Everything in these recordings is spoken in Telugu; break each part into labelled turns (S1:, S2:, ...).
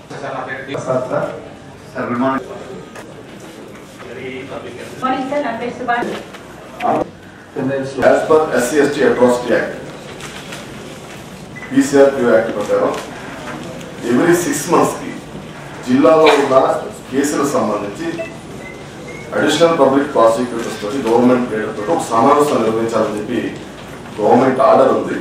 S1: Sir sir sir good morning
S2: morning sir నా పేరు Subhash
S3: as per SC ST atrocity act PCRP act ప్రకారం ఎవ్రీ సిక్స్ మంత్స్కి జిల్లాలో ఉన్న కేసులకు సంబంధించి అడిషనల్ పబ్లిక్ ప్రాసిక్యూటర్స్ తోటి గవర్నమెంట్ లీడర్ తోటి ఒక సమావేశం నిర్వహించాలని చెప్పి గవర్నమెంట్ ఆర్డర్ ఉంది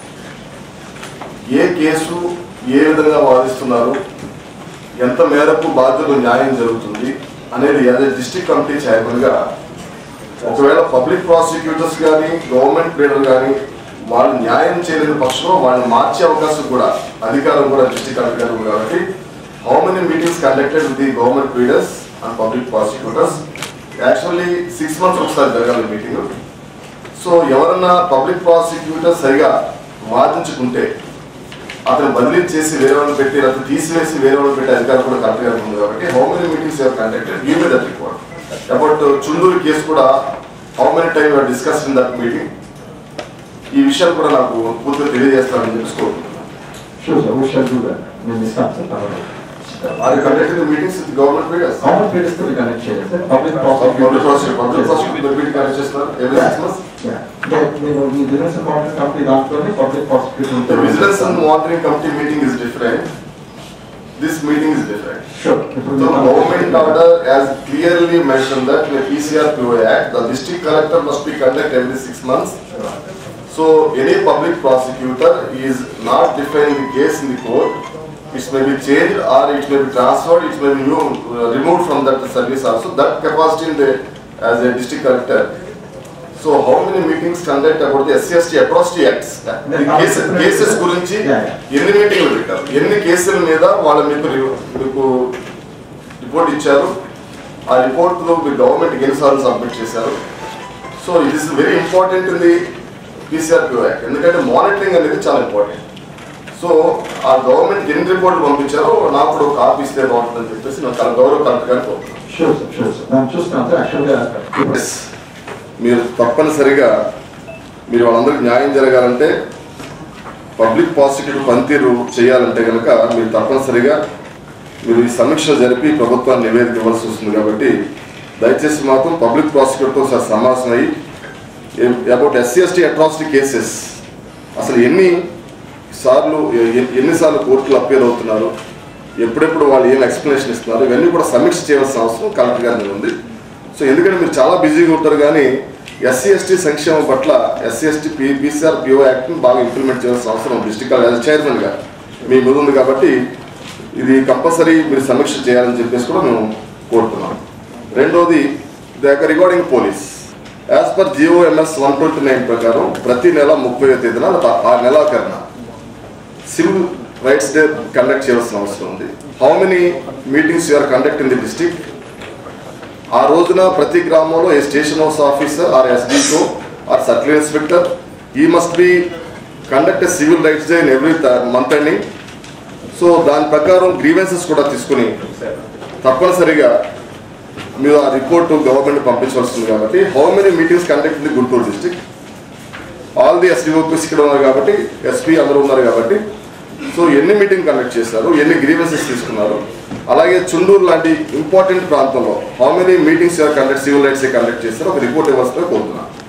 S3: ఏ కేసు ఏ విధంగా వాదిస్తున్నారు ఎంత మేరకు బాధ్యతలు న్యాయం జరుగుతుంది అనేది యాజ్ డిస్ట్రిక్ట్ కమిటీ చైర్మన్ గా ఒకవేళ పబ్లిక్ ప్రాసిక్యూటర్స్ కానీ గవర్నమెంట్ లీడర్ కానీ వాళ్ళు న్యాయం చేయలేని పక్షంలో వాళ్ళని మార్చే అవకాశం కూడా అధికారం కూడా డిస్ట్రిక్ట్ కలెక్టర్ ఉంది కాబట్టి how many meetings conducted with the government leaders and public prosecutors actually six months ఒకసారి జరగాలి మీటింగ్ సో ఎవరన్నా పబ్లిక్ ప్రాసిక్యూటర్ సరిగా వాదించుకుంటే అతను బదిలీ చేసి వేరే వాళ్ళని పెట్టి లేకపోతే తీసివేసి వేరే వాళ్ళని పెట్టి అధికారం కూడా కరెక్ట్ గా ఉంది కాబట్టి how many meetings your conducted you may that report about Chundur case కూడా how many time your discuss in that meeting ఈ విషయాలు కూడా నాకు పూర్తిగా తెలియజేస్తానని చెప్పి కోరుకుంటున్నాను
S1: Sure, sir, we shall do that. మేము ఇస్తాం సార్ తర్వాత.
S3: Or conducted meetings with government leaders
S1: common periods తో కనెక్ట్ చేయాలి sir public
S3: public
S1: prosecutor
S3: public prosecutor meeting conduct చేస్తున్నారు ఎవ్రీ సిక్స్ మంత్స్
S1: నేను ఈ బిజినెస్ అకౌంట్ కంపెనీ దాంట్లోనే public
S3: The vigilance and
S1: prosecutor
S3: monitoring committee meeting is different. This meeting is different.
S1: Sure ఇప్పుడు
S3: So government order has clearly mentioned that in the PCR PO Act, the district collector must be conduct every six months. So any public prosecutor is not defining the case in the court. It may be changed or it may be transferred, it may be new- uh, removed from that service also. That capacity in the, as a district collector. So how many meetings conduct about the SCST atrocity acts? The cases, cases గురించి ఎన్ని మీటింగ్లు పెట్టారు ఎన్ని కేసుల మీద వాళ్ళు మీకు రి- మీకు రిపోర్ట్ ఇచ్చారు ఆ రిపోర్ట్లో మీరు గవర్నమెంట్ ఎన్నిసార్లు సబ్మిట్ చేశారు so it is very important in the PCR Q act ఎందుకంటే మానిటరింగ్ అనేది చాలా ఇంపార్టెంట్ సో ఆ గవర్నమెంట్ ఎన్ని రిపోర్ట్లు పంపించారో నాకు కూడా ఒక కాపీ ఇస్తే బాగుంటుందని చెప్పేసి నాకు చాలా గౌరవ కరెక్ట్ గానే కోరుతున్నాను
S1: షూర్ సార్ షూర్ సార్ నేను చూస్తాను సార్ యాక్చువల్గా
S3: Yes. మీరు తప్పనిసరిగా మీరు వాళ్ళందరికీ న్యాయం జరగాలంటే పబ్లిక్ ప్రాసిక్యూటర్ పనితీరు చేయాలంటే కనుక మీరు తప్పనిసరిగా మీరు ఈ సమీక్ష జరిపి ప్రభుత్వాన్ని నివేదిక ఇవ్వాల్సి వస్తుంది కాబట్టి దయచేసి మాత్రం పబ్లిక్ ప్రాసిక్యూటర్తో ఒకసారి సమావేశం అయ్యి about SC ST atrocity cases అసలు ఎన్ని సార్లు ఎ- ఎన్నిసార్లు కోర్టులు అప్పీల్ అవుతున్నారు ఎప్పుడెప్పుడు వాళ్ళు ఏం ఎక్స్ప్లెనేషన్ ఇస్తున్నారు ఇవన్నీ కూడా సమీక్ష చేయవలసిన అవసరం కలెక్టర్ గారి మీద ఉంది సో ఎందుకంటే మీరు చాలా బిజీగా ఉంటారు కానీ ఎస్సీ ఎస్టీ సంక్షేమం పట్ల SC ST P PCR PO యాక్ట్ని బాగా ఇంప్లిమెంట్ చేయాల్సిన అవసరం డిస్టిక్ చైర్మన్గా మీ మీద ఉంది కాబట్టి ఇది కంపల్సరీ మీరు సమీక్ష చేయాలని చెప్పేసి కూడా మేము కోరుతున్నాం రెండోది దాకా regarding police as per GOMS one twenty nine ప్రకారం ప్రతి నెల ముప్పై తేదీన లేదా ఆ నెలాఖరున సివిల్ రైట్స్ డే కండక్ట్ చేయాల్సిన అవసరం ఉంది how many meetings you are conduct in the district ఆ రోజున ప్రతి గ్రామంలో a station house officer or SDO or circle inspector ఈ must be conduct civil rights day in every month అండి సో దాని ప్రకారం గ్రీవెన్సెస్ కూడా తీసుకుని తప్పనిసరిగా మీరు ఆ రిపోర్ట్ గవర్నమెంట్ పంపించవలసింది కాబట్టి how many meetings conduct in the Guntur district all the SDOPs ఇక్కడ ఉన్నారు కాబట్టి ఎస్పీ అందరూ ఉన్నారు కాబట్టి సో ఎన్ని మీటింగ్ కండక్ట్ చేశారు ఎన్ని గ్రీవెన్సెస్ తీసుకున్నారు అలాగే చుండూరు లాంటి ఇంపార్టెంట్ ప్రాంతంలో how many meetings conduct civil rights conduct చేశారో ఒక రిపోర్ట్ ఇవ్వాల్సిందిగా కోరుతున్నాను